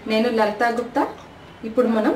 నేను లలితా గుప్తా ఇప్పుడు మనం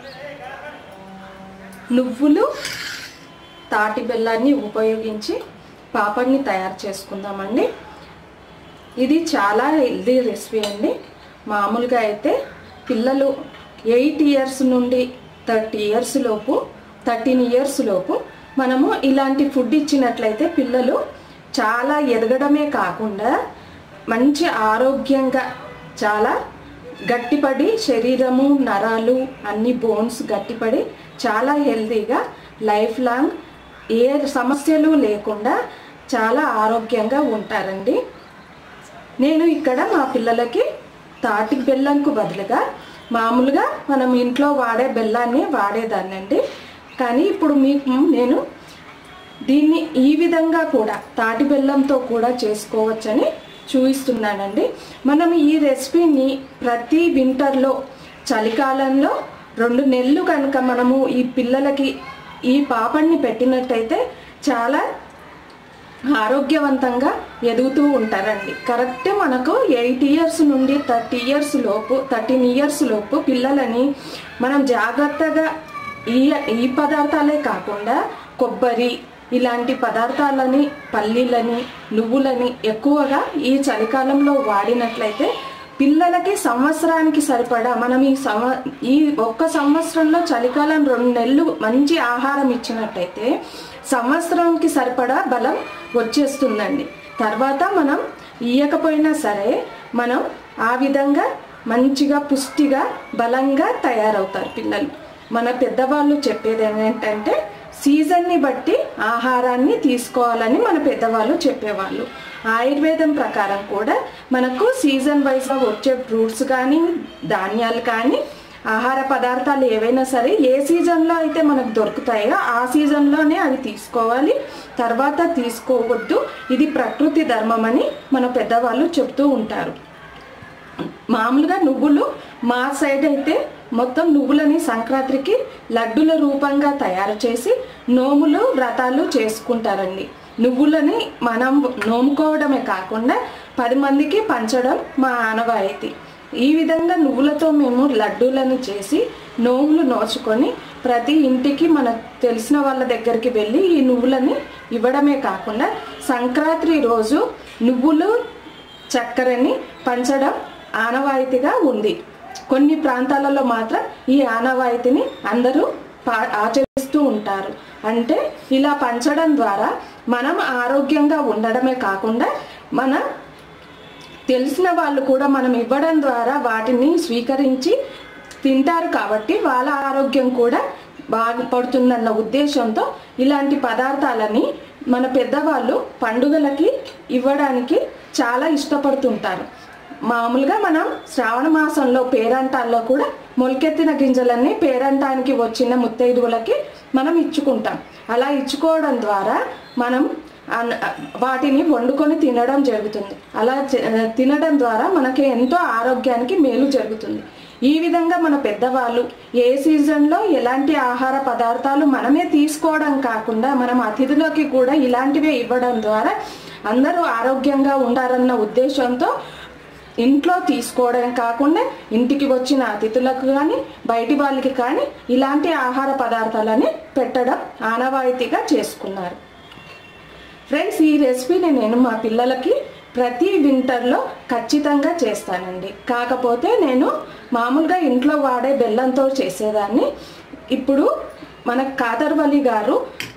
నువ్వులు తాటి బెల్లాన్ని ఉపయోగించి పాపడ్ని తయారు చేసుకుందామండి ఇది చాలా హెల్దీ రెసిపీ అండి మామూలుగా అయితే పిల్లలు ఎయిట్ ఇయర్స్ నుండి థర్టీ ఇయర్స్ లోపు థర్టీన్ ఇయర్స్ లోపు మనము ఇలాంటి ఫుడ్ ఇచ్చినట్లయితే పిల్లలు చాలా ఎదగడమే కాకుండా మంచి ఆరోగ్యంగా చాలా గట్టిపడి శరీరము నరాలు అన్ని బోన్స్ గట్టిపడి చాలా హెల్తీగా లైఫ్ లాంగ్ ఏ సమస్యలు లేకుండా చాలా ఆరోగ్యంగా ఉంటారండి నేను ఇక్కడ మా పిల్లలకి తాటి బెల్లంకు బదులుగా మామూలుగా మనం ఇంట్లో వాడే బెల్లాన్ని వాడేదాన్నండి కానీ ఇప్పుడు మీకు నేను దీన్ని ఈ విధంగా కూడా తాటి బెల్లంతో కూడా చేసుకోవచ్చని చూపిస్తున్నానండి మనం ఈ రెసిపీని ప్రతి వింటర్లో చలికాలంలో రెండు నెలలు కనుక మనము ఈ పిల్లలకి ఈ పాపడిని పెట్టినట్టయితే చాలా ఆరోగ్యవంతంగా ఎదుగుతూ ఉంటారండి కరెక్ట్ మనకు ఎయిట్ ఇయర్స్ నుండి థర్టీ ఇయర్స్ లోపు థర్టీన్ ఇయర్స్ లోపు పిల్లలని మనం జాగ్రత్తగా ఈ ఈ పదార్థాలే కాకుండా కొబ్బరి ఇలాంటి పదార్థాలని పల్లీలని నువ్వులని ఎక్కువగా ఈ చలికాలంలో వాడినట్లయితే పిల్లలకి సంవత్సరానికి సరిపడా మనం ఈ సంవ ఈ ఒక్క సంవత్సరంలో చలికాలం రెండు నెలలు మంచి ఆహారం ఇచ్చినట్టయితే సంవత్సరానికి సరిపడా బలం వచ్చేస్తుందండి తర్వాత మనం ఇయ్యకపోయినా సరే మనం ఆ విధంగా మంచిగా పుష్టిగా బలంగా తయారవుతారు పిల్లలు మన పెద్దవాళ్ళు చెప్పేది ఏంటంటే సీజన్ని బట్టి ఆహారాన్ని తీసుకోవాలని మన పెద్దవాళ్ళు చెప్పేవాళ్ళు ఆయుర్వేదం ప్రకారం కూడా మనకు సీజన్ వైజ్గా వచ్చే ఫ్రూట్స్ కానీ ధాన్యాలు కానీ ఆహార పదార్థాలు ఏవైనా సరే ఏ సీజన్లో అయితే మనకు దొరుకుతాయో ఆ సీజన్లోనే అవి తీసుకోవాలి తర్వాత తీసుకోవద్దు ఇది ప్రకృతి ధర్మం అని మన పెద్దవాళ్ళు చెప్తూ ఉంటారు మామూలుగా నువ్వులు మా సైడ్ అయితే మొత్తం నువ్వులని సంక్రాంతికి లడ్డుల రూపంగా తయారు చేసి నోములు వ్రతాలు చేసుకుంటారండి నువ్వులని మనం నోముకోవడమే కాకుండా పది మందికి పంచడం మా ఆనవాయితీ ఈ విధంగా నువ్వులతో మేము లడ్డూలను చేసి నోములు నోచుకొని ప్రతి ఇంటికి మన తెలిసిన వాళ్ళ దగ్గరికి వెళ్ళి ఈ నువ్వులని ఇవ్వడమే కాకుండా సంక్రాంతి రోజు నువ్వులు చక్కెరని పంచడం ఆనవాయితీగా ఉంది కొన్ని ప్రాంతాలలో మాత్రం ఈ ఆనవాయితీని అందరూ పా ఆచరిస్తూ ఉంటారు అంటే ఇలా పంచడం ద్వారా మనం ఆరోగ్యంగా ఉండడమే కాకుండా మన తెలిసిన వాళ్ళు కూడా మనం ఇవ్వడం ద్వారా వాటిని స్వీకరించి తింటారు కాబట్టి వాళ్ళ ఆరోగ్యం కూడా బాగుపడుతుందన్న ఉద్దేశంతో ఇలాంటి పదార్థాలని మన పెద్దవాళ్ళు పండుగలకి ఇవ్వడానికి చాలా ఇష్టపడుతుంటారు మామూలుగా మనం శ్రావణ మాసంలో పేరంటాల్లో కూడా మొలకెత్తిన గింజలన్నీ పేరంటానికి వచ్చిన ముత్తైదువులకి మనం ఇచ్చుకుంటాం అలా ఇచ్చుకోవడం ద్వారా మనం అన్- వాటిని వండుకొని తినడం జరుగుతుంది అలా చే- తినడం ద్వారా మనకి ఎంతో ఆరోగ్యానికి మేలు జరుగుతుంది ఈ విధంగా మన పెద్దవాళ్ళు ఏ సీజన్లో ఎలాంటి ఆహార పదార్థాలు మనమే తీసుకోవడం కాకుండా మనం అతిథులకి కూడా ఇలాంటివే ఇవ్వడం ద్వారా అందరూ ఆరోగ్యంగా ఉండాలన్న ఉద్దేశంతో ఇంట్లో తీసుకోవడం కాకుండా ఇంటికి వచ్చిన అతిథులకు కానీ బయటి వాళ్ళకి కానీ ఇలాంటి ఆహార పదార్థాలని పెట్టడం ఆనవాయితీగా చేసుకున్నారు ఫ్రెండ్స్ ఈ రెసిపీని నేను మా పిల్లలకి ప్రతి వింటర్లో ఖచ్చితంగా చేస్తానండి కాకపోతే నేను మామూలుగా ఇంట్లో వాడే బెల్లంతో చేసేదాన్ని ఇప్పుడు మన కాదర్వలి గారు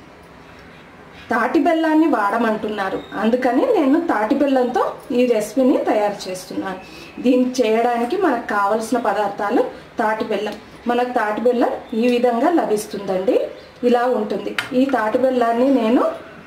తాటి బెల్లాన్ని వాడమంటున్నారు అందుకని నేను తాటి బెల్లంతో ఈ రెసిపీని తయారు చేస్తున్నాను దీన్ని చేయడానికి మనకు కావలసిన పదార్థాలు తాటి బెల్లం మనకు తాటి బెల్లం ఈ విధంగా లభిస్తుందండి ఇలా ఉంటుంది ఈ తాటి బెల్లాన్ని నేను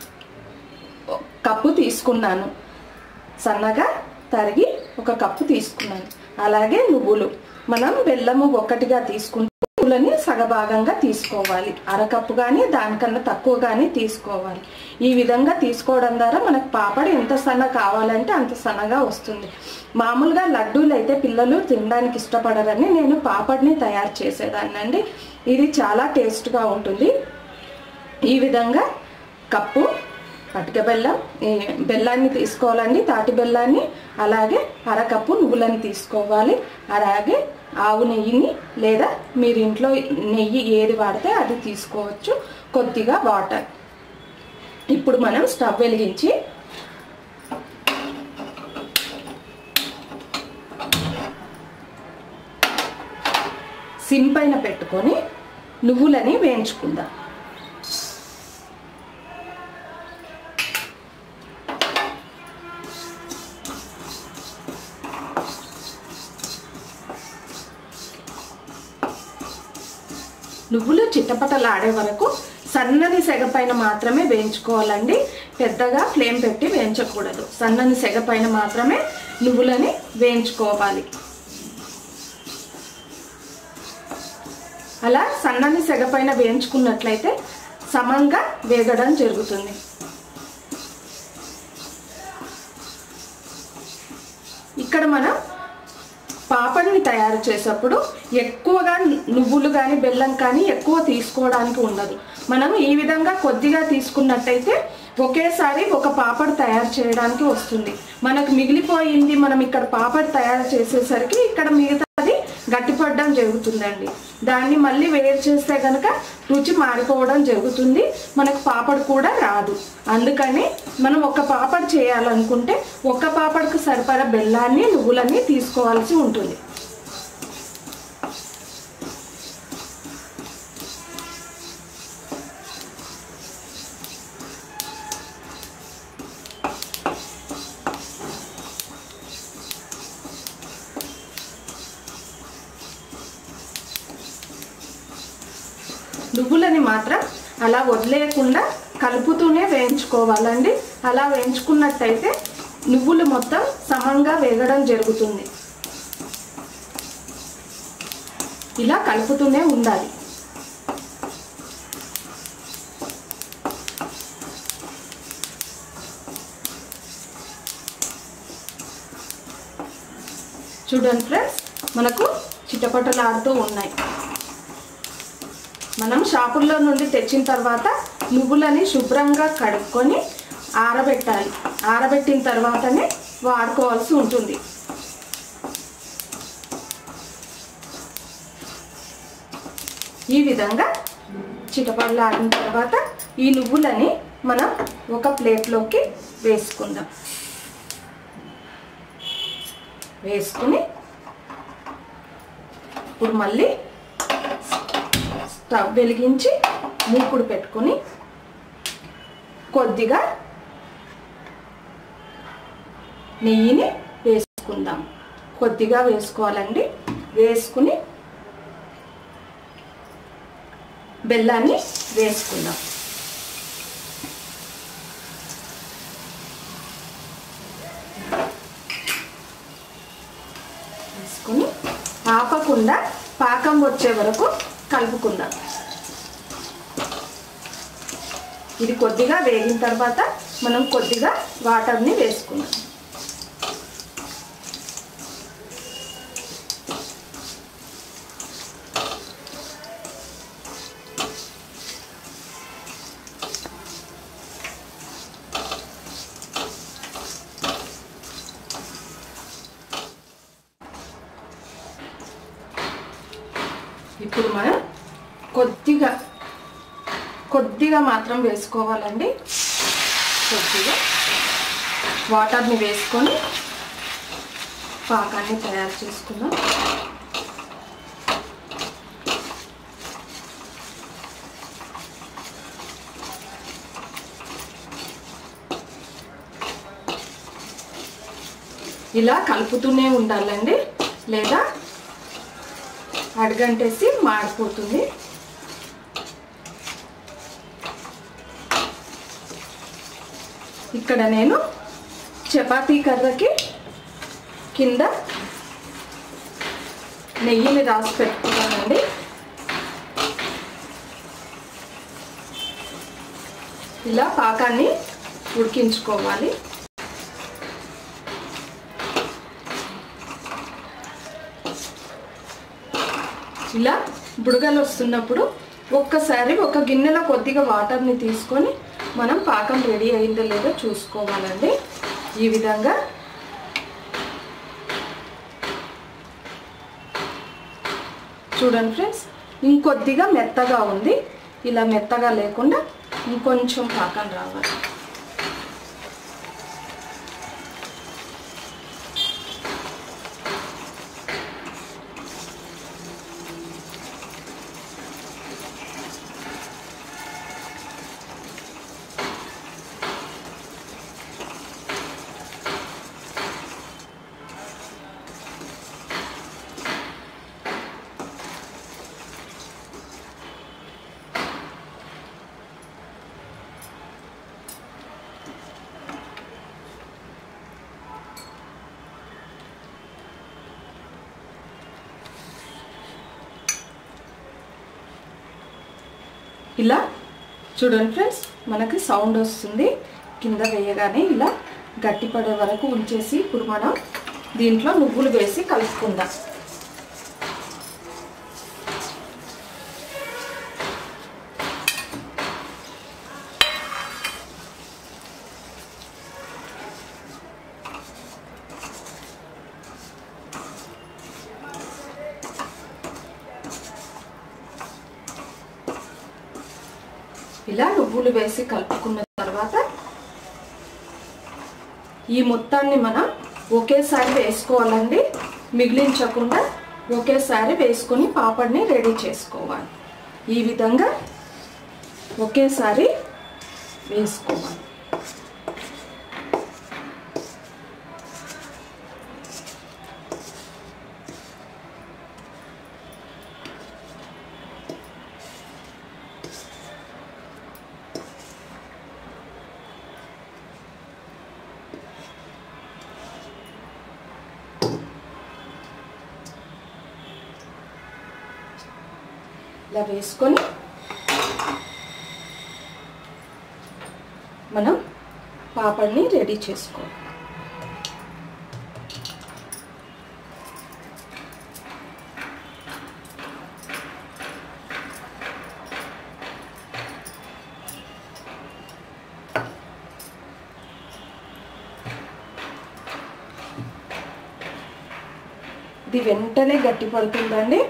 కప్పు తీసుకున్నాను సన్నగా తరిగి ఒక కప్పు తీసుకున్నాను అలాగే నువ్వులు మనం బెల్లము ఒక్కటిగా తీసుకుంటే నువ్వులని సగభాగంగా తీసుకోవాలి అరకప్పు కానీ దానికన్నా తక్కువ కానీ తీసుకోవాలి ఈ విధంగా తీసుకోవడం ద్వారా మనకు పాపడి ఎంత సన్న కావాలంటే అంత సన్నగా వస్తుంది మామూలుగా లడ్డూలు అయితే పిల్లలు తినడానికి ఇష్టపడరని నేను పాపడిని తయారు చేసేదాన్ని అండి ఇది చాలా టేస్ట్గా ఉంటుంది ఈ విధంగా కప్పు పటిక బెల్లం ఈ బెల్లాన్ని తీసుకోవాలండి తాటి బెల్లాన్ని అలాగే అరకప్పు నువ్వులని తీసుకోవాలి అలాగే ఆవు నెయ్యిని లేదా మీరు ఇంట్లో నెయ్యి ఏది వాడితే అది తీసుకోవచ్చు కొద్దిగా వాటర్ ఇప్పుడు మనం స్టవ్ వెలిగించి సిమ్ పైన పెట్టుకొని నువ్వులని వేయించుకుందాం నువ్వులు చిట్టపటలాడే వరకు సన్నని సెగ పైన మాత్రమే వేయించుకోవాలండి పెద్దగా ఫ్లేమ్ పెట్టి వేయించకూడదు సన్నని సెగ పైన మాత్రమే నువ్వులని వేయించుకోవాలి అలా సన్నని సెగ పైన వేయించుకున్నట్లయితే సమంగా వేగడం జరుగుతుంది ఇక్కడ మనం పాపడ్ని తయారు చేసేప్పుడు ఎక్కువగా నువ్వులు కానీ బెల్లం కానీ ఎక్కువ తీసుకోవడానికి ఉండదు మనం ఈ విధంగా కొద్దిగా తీసుకున్నట్టయితే ఒకేసారి ఒక పాపడ్ తయారు చేయడానికి వస్తుంది మనకు మిగిలిపోయింది మనం ఇక్కడ పాపడ్ తయారు చేసేసరికి ఇక్కడ మిగతాది గట్టిపడడం జరుగుతుందండి దాన్ని మళ్ళీ వేడి చేస్తే కనుక రుచి మారిపోవడం జరుగుతుంది మనకు పాపడ్ కూడా రాదు అందుకని మనం ఒక పాపడ్ చేయాలనుకుంటే ఒక పాపడ్కు సరిపడా బెల్లాన్ని నువ్వులన్నీ తీసుకోవాల్సి ఉంటుంది నువ్వులని మాత్రం అలా వదిలేయకుండా కలుపుతూనే వేయించుకోవాలండి అలా వేయించుకున్నట్టయితే నువ్వులు మొత్తం సమంగా వేగడం జరుగుతుంది ఇలా కలుపుతూనే ఉండాలి చూడండి ఫ్రెండ్స్ మనకు చిటపటలాడుతూ ఉన్నాయి మనం షాపుల్లో నుండి తెచ్చిన తర్వాత నువ్వులని శుభ్రంగా కడుక్కొని ఆరబెట్టాలి ఆరబెట్టిన తర్వాతనే వాడుకోవాల్సి ఉంటుంది ఈ విధంగా చిటపడలు ఆడిన తర్వాత ఈ నువ్వులని మనం ఒక ప్లేట్లోకి వేసుకుందాం వేసుకుని ఇప్పుడు మళ్ళీ స్టవ్ వెలిగించి మూకుడు పెట్టుకొని కొద్దిగా నెయ్యిని వేసుకుందాం కొద్దిగా వేసుకోవాలండి వేసుకుని బెల్లాన్ని వేసుకుందాం వేసుకుని ఆపకుండా పాకం వచ్చే వరకు కలుపుకుందాం ఇది కొద్దిగా వేగిన తర్వాత మనం కొద్దిగా వాటర్ని వేసుకుందాం ఇప్పుడు మనం కొద్దిగా కొద్దిగా మాత్రం వేసుకోవాలండి కొద్దిగా వాటర్ని వేసుకొని పాకాన్ని తయారు చేసుకుందాం ఇలా కలుపుతూనే ఉండాలండి లేదా అడగంటేసి మాడిపోతుంది ఇక్కడ నేను చపాతీ కర్రకి కింద నెయ్యిని రాసి పెట్టుకున్నానండి ఇలా పాకాన్ని ఉడికించుకోవాలి ఇలా బుడగలు వస్తున్నప్పుడు ఒక్కసారి ఒక గిన్నెలో కొద్దిగా వాటర్ని తీసుకొని మనం పాకం రెడీ అయిందో లేదో చూసుకోవాలండి ఈ విధంగా చూడండి ఫ్రెండ్స్ ఇంకొద్దిగా మెత్తగా ఉంది ఇలా మెత్తగా లేకుండా ఇంకొంచెం పాకం రావాలి ఇలా చూడండి ఫ్రెండ్స్ మనకి సౌండ్ వస్తుంది కింద వేయగానే ఇలా గట్టిపడే వరకు ఉంచేసి ఇప్పుడు మనం దీంట్లో నువ్వులు వేసి కలుపుకుందాం ఇలా నువ్వులు వేసి కలుపుకున్న తర్వాత ఈ మొత్తాన్ని మనం ఒకేసారి వేసుకోవాలండి మిగిలించకుండా ఒకేసారి వేసుకొని పాపడ్ని రెడీ చేసుకోవాలి ఈ విధంగా ఒకేసారి వేసుకోవాలి ఇలా వేసుకొని మనం పాపడ్ని రెడీ చేసుకోవాలి ఇది వెంటనే గట్టి పడుతుందండి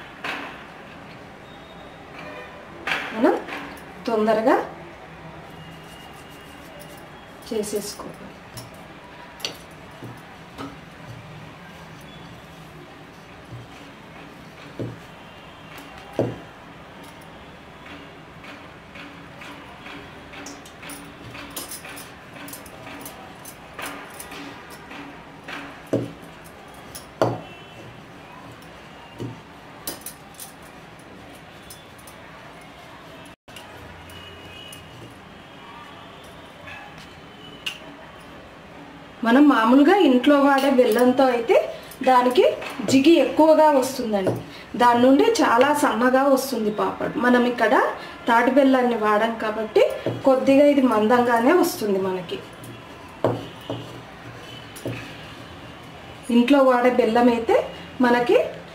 మనం తొందరగా చేసేసుకోవాలి మనం మామూలుగా ఇంట్లో వాడే బెల్లంతో అయితే దానికి జిగి ఎక్కువగా వస్తుందండి దాని నుండి చాలా సన్నగా వస్తుంది పాపడ్ మనం ఇక్కడ తాటి బెల్లాన్ని వాడాం కాబట్టి కొద్దిగా ఇది మందంగానే వస్తుంది మనకి ఇంట్లో వాడే బెల్లం అయితే మనకి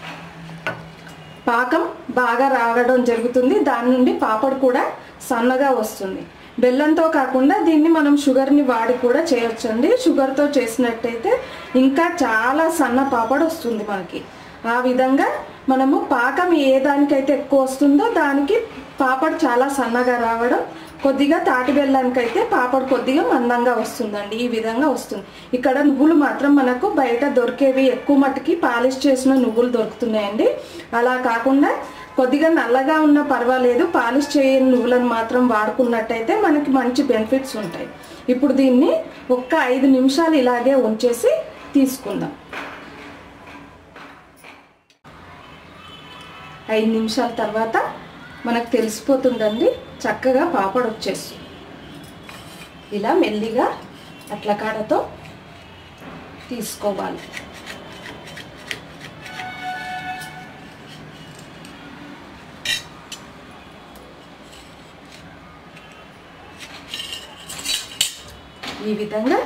పాకం బాగా రావడం జరుగుతుంది దాని నుండి పాపడ్ కూడా సన్నగా వస్తుంది బెల్లంతో కాకుండా దీన్ని మనం షుగర్ని వాడి కూడా చేయొచ్చండి షుగర్తో చేసినట్టయితే ఇంకా చాలా సన్న పాపడ్ వస్తుంది మనకి ఆ విధంగా మనము పాకం ఏ దానికైతే ఎక్కువ వస్తుందో దానికి పాపడ్ చాలా సన్నగా రావడం కొద్దిగా తాటి బెల్లానికైతే పాపడ్ కొద్దిగా మందంగా వస్తుందండి ఈ విధంగా వస్తుంది ఇక్కడ నువ్వులు మాత్రం మనకు బయట దొరికేవి ఎక్కువ మట్టుకి పాలిష్ చేసిన నువ్వులు దొరుకుతున్నాయండి అలా కాకుండా కొద్దిగా నల్లగా ఉన్న పర్వాలేదు పాలిష్ చేయని నువ్వులను మాత్రం వాడుకున్నట్టయితే మనకి మంచి బెనిఫిట్స్ ఉంటాయి ఇప్పుడు దీన్ని ఒక్క ఐదు నిమిషాలు ఇలాగే ఉంచేసి తీసుకుందాం ఐదు నిమిషాల తర్వాత మనకు తెలిసిపోతుందండి చక్కగా పాపడ్ వచ్చేస్తుంది ఇలా మెల్లిగా అట్ల కాడతో తీసుకోవాలి ఈ విధంగా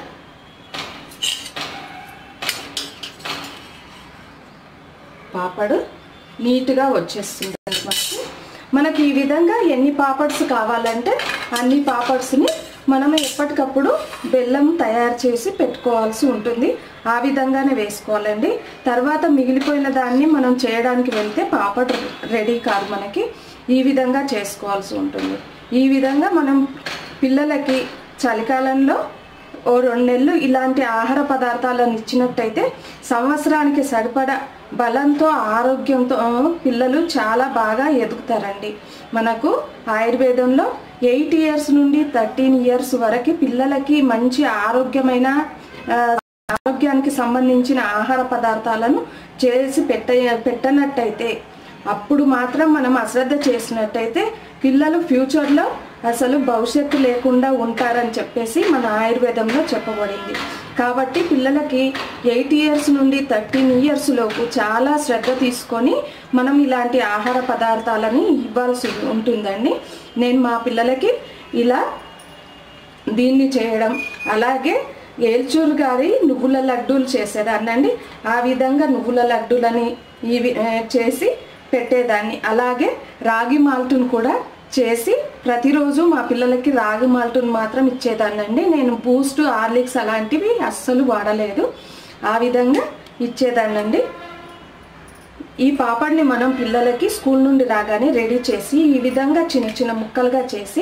పాపడు నీట్గా వచ్చేస్తుంది మనకి మనకి ఈ విధంగా ఎన్ని పాపడ్స్ కావాలంటే అన్ని పాపడ్స్ని మనం ఎప్పటికప్పుడు బెల్లం తయారు చేసి పెట్టుకోవాల్సి ఉంటుంది ఆ విధంగానే వేసుకోవాలండి తర్వాత మిగిలిపోయిన దాన్ని మనం చేయడానికి వెళ్తే పాపడ్ రెడీ కాదు మనకి ఈ విధంగా చేసుకోవాల్సి ఉంటుంది ఈ విధంగా మనం పిల్లలకి చలికాలంలో ఓ రెండు నెలలు ఇలాంటి ఆహార పదార్థాలను ఇచ్చినట్టయితే సంవత్సరానికి సరిపడా బలంతో ఆరోగ్యంతో పిల్లలు చాలా బాగా ఎదుగుతారండి మనకు ఆయుర్వేదంలో ఎయిట్ ఇయర్స్ నుండి థర్టీన్ ఇయర్స్ వరకు పిల్లలకి మంచి ఆరోగ్యమైన ఆ, ఆరోగ్యానికి సంబంధించిన ఆహార పదార్థాలను చేసి పెట్ట పెట్టనట్టయితే అప్పుడు మాత్రం మనం అశ్రద్ధ చేసినట్టయితే పిల్లలు ఫ్యూచర్లో అసలు భవిష్యత్తు లేకుండా ఉంటారని చెప్పేసి మన ఆయుర్వేదంలో చెప్పబడింది కాబట్టి పిల్లలకి ఎయిట్ ఇయర్స్ నుండి థర్టీన్ ఇయర్స్ లోపు చాలా శ్రద్ధ తీసుకొని మనం ఇలాంటి ఆహార పదార్థాలని ఇవ్వాల్సి ఉంటుందండి నేను మా పిల్లలకి ఇలా దీన్ని చేయడం అలాగే ఏల్చూరు గారి నువ్వుల లడ్డూలు చేసేదాన్నండి ఆ విధంగా నువ్వుల లడ్డూలని ఇవి ఆ, చేసి పెట్టేదాన్ని అలాగే రాగి మాల్టును కూడా చేసి ప్రతిరోజు మా పిల్లలకి రాగి మాల్టును మాత్రం ఇచ్చేదాన్నండి నేను బూస్ట్ హార్లిక్స్ అలాంటివి అస్సలు వాడలేదు ఆ విధంగా ఇచ్చేదాన్నండి ఈ పాపడ్ని మనం పిల్లలకి స్కూల్ నుండి రాగానే రెడీ చేసి ఈ విధంగా చిన్న చిన్న ముక్కలుగా చేసి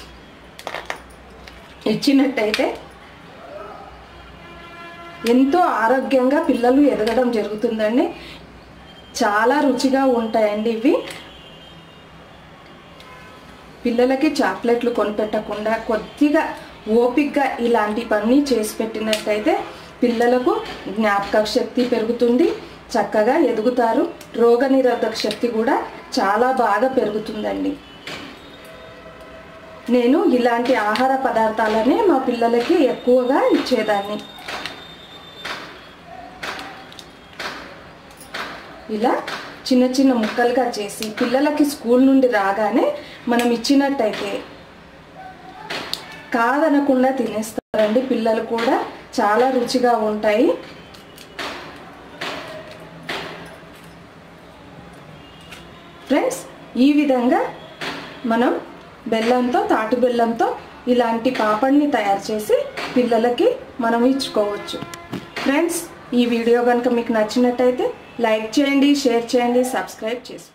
ఇచ్చినట్టయితే ఎంతో ఆరోగ్యంగా పిల్లలు ఎదగడం జరుగుతుందండి చాలా రుచిగా ఉంటాయండి ఇవి పిల్లలకి చాక్లెట్లు కొనిపెట్టకుండా కొద్దిగా ఓపిక్గా ఇలాంటి పని చేసి పెట్టినట్టయితే పిల్లలకు జ్ఞాపక శక్తి పెరుగుతుంది చక్కగా ఎదుగుతారు రోగనిరోధక శక్తి కూడా చాలా బాగా పెరుగుతుందండి నేను ఇలాంటి ఆహార పదార్థాలనే మా పిల్లలకి ఎక్కువగా ఇచ్చేదాన్ని ఇలా చిన్న చిన్న ముక్కలుగా చేసి పిల్లలకి స్కూల్ నుండి రాగానే మనం ఇచ్చినట్టయితే కాదనకుండా తినేస్తారండి పిల్లలు కూడా చాలా రుచిగా ఉంటాయి ఫ్రెండ్స్ ఈ విధంగా మనం బెల్లంతో తాటి బెల్లంతో ఇలాంటి పాపడ్ని తయారు చేసి పిల్లలకి మనం ఇచ్చుకోవచ్చు ఫ్రెండ్స్ ఈ వీడియో కనుక మీకు నచ్చినట్టయితే లైక్ చేయండి షేర్ చేయండి సబ్స్క్రైబ్ చేసుకోండి